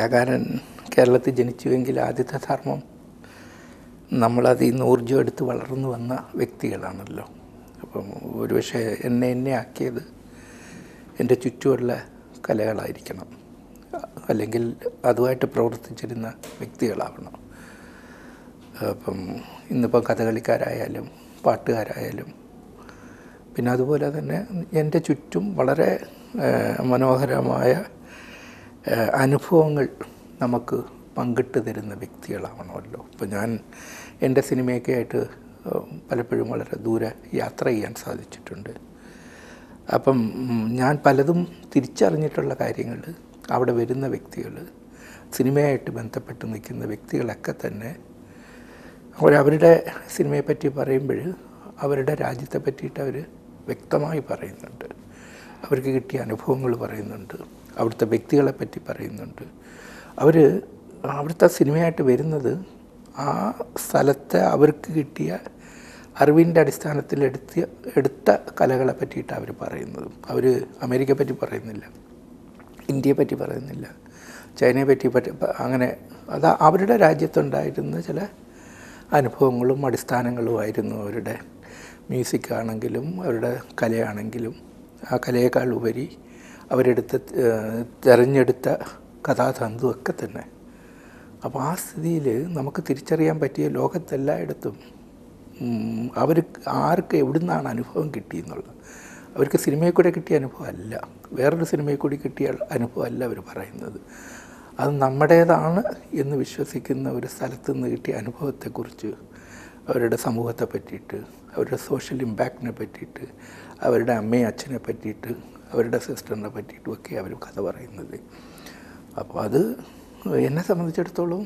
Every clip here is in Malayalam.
കലാകാരൻ കേരളത്തിൽ ജനിച്ചുവെങ്കിൽ ആദ്യത്തെ ധർമ്മം നമ്മളതിൽ നിന്ന് ഊർജ്ജം എടുത്ത് വളർന്നു വന്ന വ്യക്തികളാണല്ലോ അപ്പം ഒരുപക്ഷെ എന്നെ എന്നെ ആക്കിയത് എൻ്റെ ചുറ്റുമുള്ള കലകളായിരിക്കണം അല്ലെങ്കിൽ അതുമായിട്ട് പ്രവർത്തിച്ചിരുന്ന വ്യക്തികളാവണം അപ്പം ഇന്നിപ്പം കഥകളിക്കാരായാലും പാട്ടുകാരായാലും പിന്നെ അതുപോലെ തന്നെ എൻ്റെ ചുറ്റും വളരെ ഏഹ്, മനോഹരമായ ഏഹ്, അനുഭവങ്ങൾ നമുക്ക് പങ്കിട്ട് തരുന്ന വ്യക്തികളാവണമല്ലോ ഇപ്പോൾ ഞാൻ എൻ്റെ സിനിമയൊക്കെ ആയിട്ട് ഏഹ്, പലപ്പോഴും വളരെ ദൂരെ യാത്ര ചെയ്യാൻ സാധിച്ചിട്ടുണ്ട് അപ്പം ഉം, ഞാൻ പലതും തിരിച്ചറിഞ്ഞിട്ടുള്ള കാര്യങ്ങൾ അവിടെ വരുന്ന വ്യക്തികൾ സിനിമയായിട്ട് ബന്ധപ്പെട്ട് നിൽക്കുന്ന വ്യക്തികളൊക്കെ തന്നെ അവരവരുടെ സിനിമയെ പറ്റി പറയുമ്പോൾ അവരുടെ രാജ്യത്തെ പറ്റിയിട്ട് അവർ വ്യക്തമായി പറയുന്നുണ്ട് അവർക്ക് കിട്ടിയ അനുഭവങ്ങൾ പറയുന്നുണ്ട് അവിടുത്തെ വ്യക്തികളെ പറ്റി പറയുന്നുണ്ട് അവർ അവിടുത്തെ സിനിമയായിട്ട് വരുന്നത് ആ സ്ഥലത്തെ അവർക്ക് കിട്ടിയ അറിവിൻ്റെ അടിസ്ഥാനത്തിൽ എടുത്ത എടുത്ത കലകളെ പറ്റിയിട്ട് അവർ പറയുന്നത് അവർ അമേരിക്കയെ പറ്റി പറയുന്നില്ല ഇന്ത്യയെ പറ്റി പറയുന്നില്ല ചൈനയെ പറ്റി പറ്റി അങ്ങനെ അത് അവരുടെ രാജ്യത്തുണ്ടായിരുന്ന ചില അനുഭവങ്ങളും അടിസ്ഥാനങ്ങളുമായിരുന്നു അവരുടെ മ്യൂസിക് ആണെങ്കിലും അവരുടെ കലയാണെങ്കിലും ആ കലയേക്കാൾ ഉപരി അവരെടുത്ത ഏഹ്, തിരഞ്ഞെടുത്ത കഥാതന്തുവൊക്കെ തന്നെ അപ്പോൾ ആ സ്ഥിതിയിൽ നമുക്ക് തിരിച്ചറിയാൻ പറ്റിയ ലോകത്തെല്ലായിടത്തും ഉം, അവർ ആർക്ക് എവിടുന്നാണ് അനുഭവം കിട്ടിയെന്നുള്ളത് അവർക്ക് സിനിമയിൽ കൂടെ കിട്ടിയ അനുഭവം അല്ല വേറൊരു സിനിമയിൽ കൂടി കിട്ടിയ അനുഭവം അല്ല അവർ പറയുന്നത് അത് നമ്മുടേതാണ് എന്ന് വിശ്വസിക്കുന്ന ഒരു സ്ഥലത്ത് നിന്ന് കിട്ടിയ അനുഭവത്തെക്കുറിച്ച് അവരുടെ സമൂഹത്തെ പറ്റിയിട്ട് അവരുടെ സോഷ്യൽ ഇമ്പാക്റ്റിനെ പറ്റിയിട്ട് അവരുടെ അമ്മയും അച്ഛനെ പറ്റിയിട്ട് അവരുടെ സിസ്റ്ററിനെ പറ്റിയിട്ടും ഒക്കെ അവർ കഥ പറയുന്നത് അപ്പോൾ അത് എന്നെ സംബന്ധിച്ചിടത്തോളം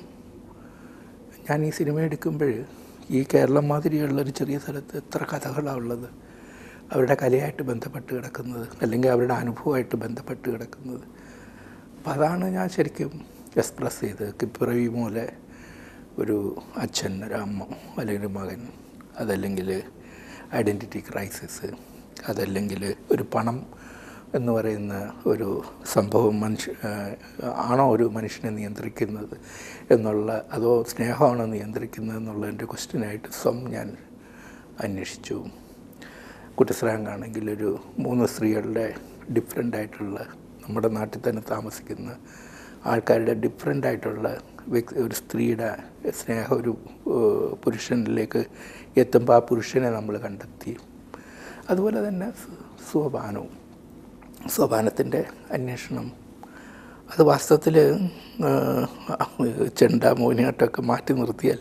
ഞാൻ ഈ സിനിമ എടുക്കുമ്പോൾ ഈ കേരളം മാതിരിയുള്ളൊരു ചെറിയ സ്ഥലത്ത് എത്ര കഥകളാണ് ഉള്ളത് അവരുടെ കലയായിട്ട് ബന്ധപ്പെട്ട് കിടക്കുന്നത് അല്ലെങ്കിൽ അവരുടെ അനുഭവമായിട്ട് ബന്ധപ്പെട്ട് കിടക്കുന്നത് അപ്പം അതാണ് ഞാൻ ശരിക്കും എക്സ്പ്രസ് ചെയ്തത് കിപ്പിറവി മൂലെ ഒരു അച്ഛൻ ഒരു അമ്മ അല്ലെങ്കിൽ ഒരു മകൻ അതല്ലെങ്കിൽ ഐഡൻറ്റിറ്റി ക്രൈസിസ് അതല്ലെങ്കിൽ ഒരു പണം എന്ന് പറയുന്ന ഒരു സംഭവം മനുഷ്യ ആണോ ഒരു മനുഷ്യനെ നിയന്ത്രിക്കുന്നത് എന്നുള്ള അതോ സ്നേഹമാണോ നിയന്ത്രിക്കുന്നത് എന്നുള്ളതിൻ്റെ ക്വസ്റ്റ്യനായിട്ട് സ്വം ഞാൻ അന്വേഷിച്ചു കുട്ടിസ്രാങ്കാണെങ്കിൽ ഒരു മൂന്ന് സ്ത്രീകളുടെ ഡിഫറെൻ്റ് ആയിട്ടുള്ള നമ്മുടെ നാട്ടിൽ തന്നെ താമസിക്കുന്ന ആൾക്കാരുടെ ഡിഫറെൻ്റ് ആയിട്ടുള്ള വ്യക്തി ഒരു സ്ത്രീയുടെ സ്നേഹം ഒരു ഏഹ്, പുരുഷനിലേക്ക് എത്തുമ്പോൾ ആ പുരുഷനെ നമ്മൾ കണ്ടെത്തി അതുപോലെ തന്നെ സ- സോപാനവും സോപാനത്തിൻ്റെ അന്വേഷണം അത് വാസ്തവത്തിൽ ചെണ്ട മോഹിനിയാട്ടമൊക്കെ മാറ്റി നിർത്തിയാൽ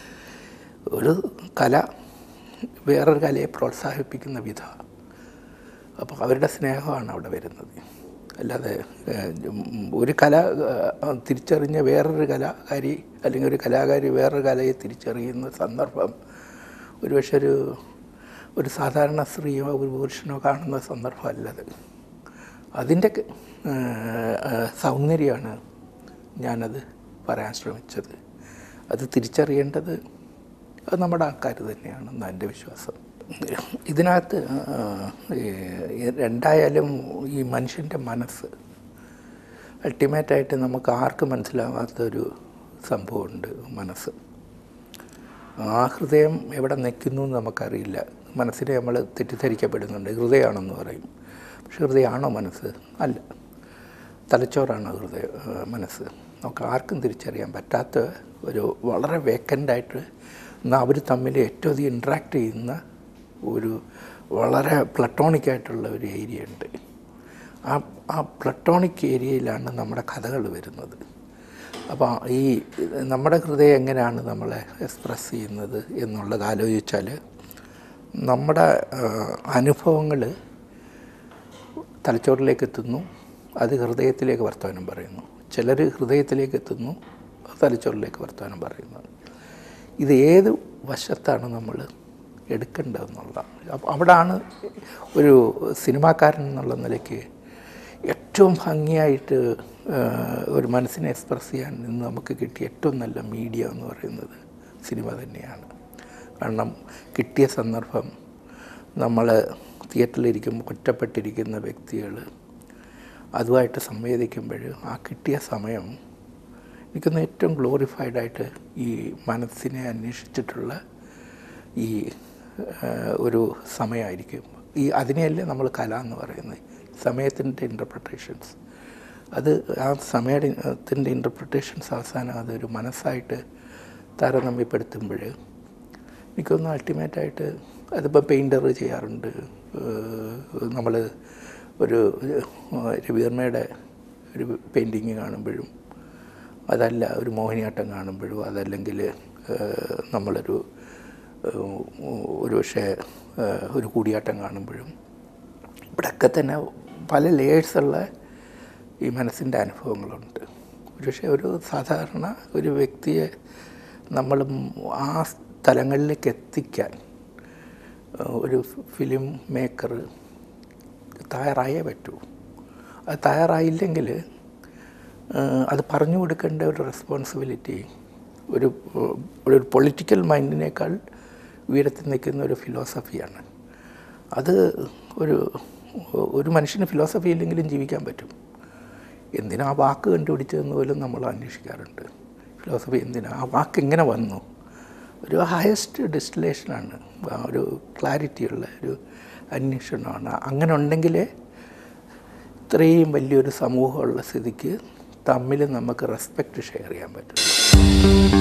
ഒരു കല വേറൊരു കലയെ പ്രോത്സാഹിപ്പിക്കുന്ന വിധം അപ്പോൾ അവരുടെ സ്നേഹമാണ് അവിടെ വരുന്നത് അല്ലാതെ ഏഹ്, ഉം, ഒരു കല ഏഹ്, തിരിച്ചറിഞ്ഞ വേറൊരു കലാകാരി അല്ലെങ്കിൽ ഒരു കലാകാരി വേറൊരു കലയെ തിരിച്ചറിയുന്ന സന്ദർഭം ഒരുപക്ഷെ ഒരു ഒരു സാധാരണ സ്ത്രീയോ ഒരു പുരുഷനോ കാണുന്ന സന്ദർഭമല്ലത് അതിൻ്റെ ക- ഏഹ്, ഏഹ്, സൗന്ദര്യമാണ് ഞാനത് പറയാൻ ശ്രമിച്ചത് അത് തിരിച്ചറിയേണ്ടത് അത് നമ്മുടെ ആൾക്കാർ തന്നെയാണെന്ന് എൻ്റെ വിശ്വാസം ഇതിനകത്ത് ആ, ഈ രണ്ടായാലും ഈ മനുഷ്യൻ്റെ മനസ്സ് അൾട്ടിമേറ്റായിട്ട് നമുക്ക് ആർക്കും മനസ്സിലാവാത്തൊരു സംഭവമുണ്ട് മനസ്സ് ആ ഹൃദയം എവിടെ നിൽക്കുന്നു എന്ന് നമുക്കറിയില്ല മനസ്സിനെ നമ്മൾ തെറ്റിദ്ധരിക്കപ്പെടുന്നുണ്ട് ഹൃദയമാണെന്ന് പറയും പക്ഷെ ഹൃദയമാണോ മനസ്സ് അല്ല തലച്ചോറാണ് ഹൃദയ ഏഹ് മനസ്സ് നമുക്ക് ആർക്കും തിരിച്ചറിയാൻ പറ്റാത്ത ഒരു വളരെ വേക്കൻ്റായിട്ട് എന്നാൽ അവർ തമ്മിൽ ഏറ്റവും അധികം ഇൻട്രാക്ട് ചെയ്യുന്ന ഒരു വളരെ പ്ലട്ടോണിക് ആയിട്ടുള്ള ഒരു ഏരിയ ഉണ്ട് ആ ആ പ്ലട്ടോണിക് ഏരിയയിലാണ് നമ്മുടെ കഥകൾ വരുന്നത് അപ്പോൾ ഈ നമ്മുടെ ഹൃദയം എങ്ങനെയാണ് നമ്മളെ എക്സ്പ്രസ് ചെയ്യുന്നത് എന്നുള്ളത് ആലോചിച്ചാൽ നമ്മുടെ അനുഭവങ്ങൾ തലച്ചോറിലേക്ക് എത്തുന്നു അത് ഹൃദയത്തിലേക്ക് വർത്തമാനം പറയുന്നു ചിലർ ഹൃദയത്തിലേക്ക് എത്തുന്നു അത് തലച്ചോറിലേക്ക് വർത്തമാനം പറയുന്നു ഇത് ഏത് വശത്താണ് നമ്മൾ എടുക്കേണ്ടതെന്നുള്ളതാണ് അപ്പോൾ അവിടാണ് ഒരു സിനിമാക്കാരൻ എന്നുള്ള നിലയ്ക്ക് ഏറ്റവും ഭംഗിയായിട്ട് ആ, ഒരു മനസ്സിനെ എക്സ്പ്രസ് ചെയ്യാൻ ഇന്ന് നമുക്ക് കിട്ടിയ ഏറ്റവും നല്ല മീഡിയ എന്ന് പറയുന്നത് സിനിമ തന്നെയാണ് കാരണം കിട്ടിയ സന്ദർഭം നമ്മൾ തിയേറ്ററിലിരിക്കുമ്പോൾ ഒറ്റപ്പെട്ടിരിക്കുന്ന വ്യക്തികൾ അതുമായിട്ട് സംവേദിക്കുമ്പോൾ ആ കിട്ടിയ സമയം എനിക്കൊന്ന് ഏറ്റവും ഗ്ലോറിഫൈഡ് ആയിട്ട് ഈ മനസ്സിനെ അന്വേഷിച്ചിട്ടുള്ള ഈ ആ, ഒരു സമയമായിരിക്കും ഈ അതിനെയല്ലേ നമ്മൾ കല എന്ന് പറയുന്നത് സമയത്തിൻ്റെ ഇൻ്റർപ്രിട്ടേഷൻസ് അത് ആ സമയത്തിൻ്റെ ഇൻ്റർപ്രിട്ടേഷൻസ് അവസാനം അതൊരു മനസ്സായിട്ട് താരതമ്യപ്പെടുത്തുമ്പോൾ എനിക്കൊന്ന് അൾട്ടിമേറ്റായിട്ട് അതിപ്പോൾ പെയിൻറ്റർ ചെയ്യാറുണ്ട് നമ്മൾ ഒരു രവിവർമ്മയുടെ ഒരു പെയിൻറ്റിങ് കാണുമ്പോഴും അതല്ല ഒരു മോഹിനിയാട്ടം കാണുമ്പോഴും അതല്ലെങ്കിൽ ഏഹ്, നമ്മളൊരു ഏഹ്, ഒരു പക്ഷേ ഏഹ്, ഒരു കൂടിയാട്ടം കാണുമ്പോഴും ഇവിടെയൊക്കെ തന്നെ പല ലേയേഴ്സുള്ള ഈ മനസ്സിൻ്റെ അനുഭവങ്ങളുണ്ട് പക്ഷേ ഒരു സാധാരണ ഒരു വ്യക്തിയെ നമ്മൾ ആ സ്ഥലങ്ങളിലേക്ക് എത്തിക്കാൻ ഏഹ്, ഒരു ഫിലിം മേക്കർ തയ്യാറായേ പറ്റൂ അത് തയ്യാറായില്ലെങ്കിൽ ഏഹ്, അത് പറഞ്ഞു കൊടുക്കേണ്ട ഒരു റെസ്പോൺസിബിലിറ്റി ഒരു ഏഹ്, ഒരു പൊളിറ്റിക്കൽ മൈൻഡിനേക്കാൾ ഉയരത്തിൽ നിൽക്കുന്ന ഒരു ഫിലോസഫിയാണ് അത് ഒരു ഒരു മനുഷ്യന് ഫിലോസഫി ഇല്ലെങ്കിലും ജീവിക്കാൻ പറ്റും എന്തിനാ ആ വാക്ക് കണ്ടുപിടിച്ചതെന്ന് പോലും നമ്മൾ അന്വേഷിക്കാറുണ്ട് ഫിലോസഫി എന്തിനാ ആ വാക്ക് എങ്ങനെ വന്നു ഒരു ഹയസ്റ്റ് ഡെസ്റ്റിലേഷനാണ് ഒരു ക്ലാരിറ്റിയുള്ള ഒരു അന്വേഷണമാണ് അങ്ങനെ ഉണ്ടെങ്കിലേ ഇത്രയും വലിയൊരു സമൂഹമുള്ള സ്ഥിതിക്ക് തമ്മിൽ നമുക്ക് റെസ്പെക്റ്റ് ഷെയർ ചെയ്യാൻ പറ്റും